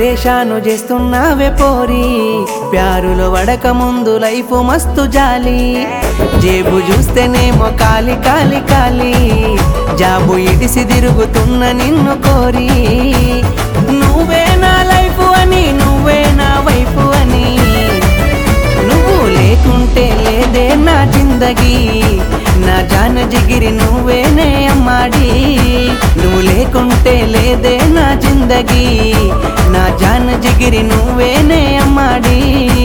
పరేషాను చేస్తున్నావే పోరి ప్యారులో వడక ముందు లైఫ్ మస్తు జాలి జేబు చూస్తేనేమో కాలి కాలి కాలి జాబు ఇడిసి తిరుగుతున్న నిన్ను కోరి నువ్వే నా లైఫ్ అని నువ్వే నా వైఫ్ అని నువ్వు లేకుంటే లేదే నా జిందగీ నా జాన జిగిరి నువ్వేనే అమ్మాడి నువ్వు లేకుంటే లేదే నా జిందగీ నా జాన జిగిరి నువ్వేనే అమ్మాడి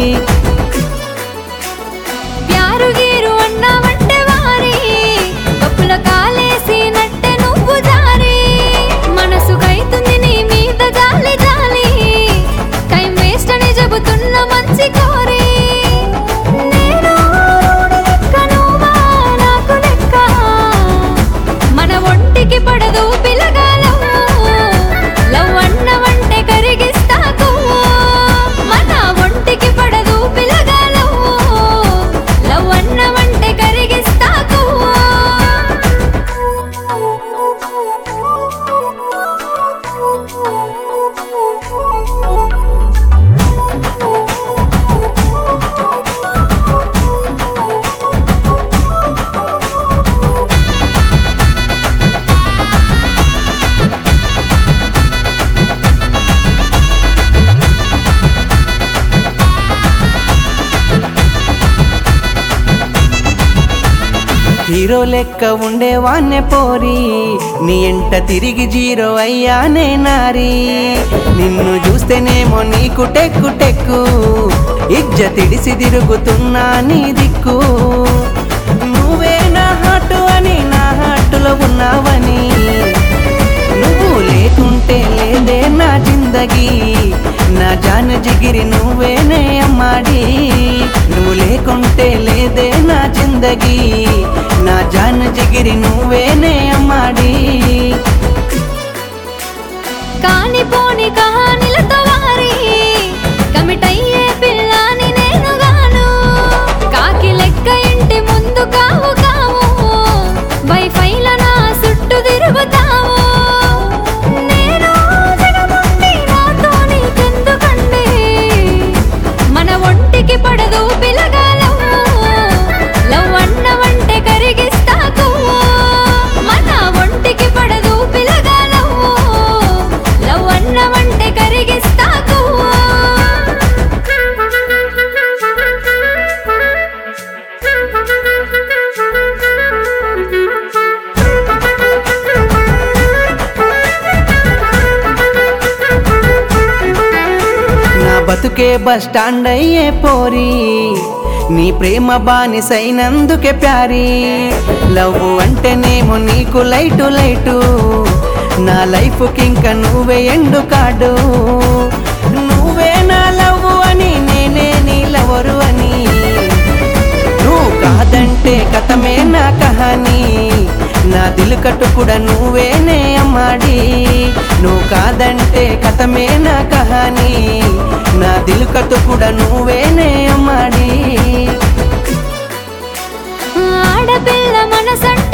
ప్యారు గీరు అన్నావంటే వారి కప్పుల కాలేసి నట్టె నువ్వు జారి మనసు కైతుంది నీ మీద జాలి జాలి టైం వేస్ట్ అని చెబుతున్న మంచి కోరి నేను రోడ్డు లెక్క నువ్వా నాకు లెక్క మన ఒంటికి పడదు పిలగాలం లవ్ అన్నవంటే కరిగిస్తాకు మన ఒంటికి పడదు పిలగాలం లవ్ అన్నవంటే కరిగిస్తాకు హీరో లెక్క ఉండేవాన్నే పోరి నీ ఎంట తిరిగి జీరో అయ్యానే నారి నిన్ను చూస్తేనేమో నీకు టెక్కు టెక్కు ఇజ్జ తిడిసి తిరుగుతున్నా నీ దిక్కు నువ్వే నా హాటు అని నా హాటులో ఉన్నావని నువ్వు లేకుంటే లేదే నా జిందగీ నా జాన జిగిరి నువ్వేనే అమ్మాడి నువ్వు లేకుంటే లేదే నా జిందగీ నా జాన జిగిరి నువ్వేనే అమ్మాడి కాని పోని కహానిలతో వారి కమిట్ అయ్యే పిల్లాని నేను గాను కాకి లెక్క ఇంటి ముందు కావు కావు వైఫైల నా చుట్టూ తిరుగుతావు నేను జగముండి నాతో నీకెందుకండి మన ఒంటికి పడదు పిలగాలం లవ్ అన్నవంటే కరిగిస్తాకు మన ఒంటికి పడదు పిలగాలం లవ్ అన్నవంటే కరిగిస్తాకు నా బతుకే బస్ స్టాండ్ అయ్యే పోరి నీ ప్రేమ బానిసైనందుకే ప్యారి లవ్ అంటేనేమో నీకు లైటు లైటు నా లైఫ్కి ఇంకా నువ్వే ఎండు కాడు నువ్వే నా లవ్ అని నేనే నీ లవరు అని నువ్వు కాదంటే కథమే నా కహాని నా దిలు కట్టు కూడా నువ్వేనే అమ్మాడి నువ్వు కాదంటే కథమే నా కహాని నా దిలు కట్టు కూడా నువ్వేనే అమ్మాడి ఆడపిల్ల మనసంట